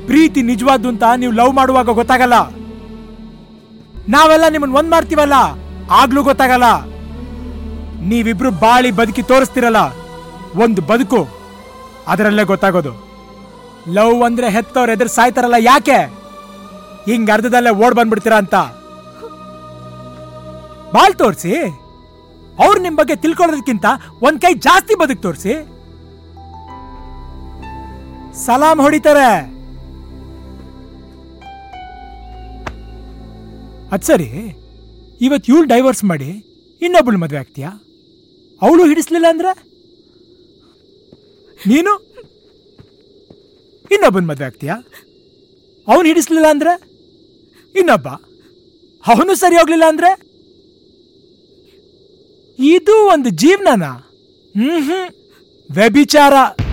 ಪ್ರೀತಿ ನಿಜವಾದ್ದು ಅಂತ ನೀವು ಲವ್ ಮಾಡುವಾಗ ಗೊತ್ತಾಗಲ್ಲ ನಾವೆಲ್ಲ ನಿಮ್ಮನ್ನ ಒಂದ್ ಮಾಡ್ತೀವಲ್ಲ ಆಗ್ಲೂ ಗೊತ್ತಾಗಲ್ಲ ನೀವಿಬ್ರು ಬಾಳಿ ಬದುಕಿ ತೋರಿಸ್ತಿರಲ್ಲ ಒಂದು ಬದುಕು ಅದರಲ್ಲೇ ಗೊತ್ತಾಗೋದು ಲವ್ ಅಂದ್ರೆ ಹೆತ್ತವ್ರ ಎದುರು ಸಾಯ್ತಾರಲ್ಲ ಯಾಕೆ ಹಿಂಗ್ ಅರ್ಧದಲ್ಲೇ ಓಡ್ ಬಂದ್ಬಿಡ್ತೀರಾ ಅಂತ ಬಾಳ್ ತೋರಿಸಿ ಅವ್ರು ನಿಮ್ ಬಗ್ಗೆ ತಿಳ್ಕೊಳ್ಳೋದಕ್ಕಿಂತ ಒಂದ್ ಕೈ ಜಾಸ್ತಿ ಬದುಕು ತೋರಿಸಿ ಸಲಾಂ ಹೊಡಿತಾರೆ ಅದ್ ಸರಿ ಇವತ್ ಇವಳು ಡೈವರ್ಸ್ ಮಾಡಿ ಇನ್ನೊಬ್ಳು ಮದ್ವೆ ಆಗ್ತೀಯಾ ಅವಳು ಹಿಡಿಸ್ಲಿಲ್ಲ ಅಂದ್ರೆ ನೀನು ಇನ್ನೊಬ್ಬನ ಮದ್ವೆ ಆಗ್ತೀಯಾ ಅವನು ಹಿಡಿಸ್ಲಿಲ್ಲ ಅಂದ್ರೆ ಇನ್ನೊಬ್ಬ ಅವನು ಸರಿ ಹೋಗ್ಲಿಲ್ಲ ಅಂದ್ರೆ ಇದು ಒಂದು ಜೀವನನ ಹ್ಮ್ ಹ್ಮ್ ವ್ಯಭಿಚಾರ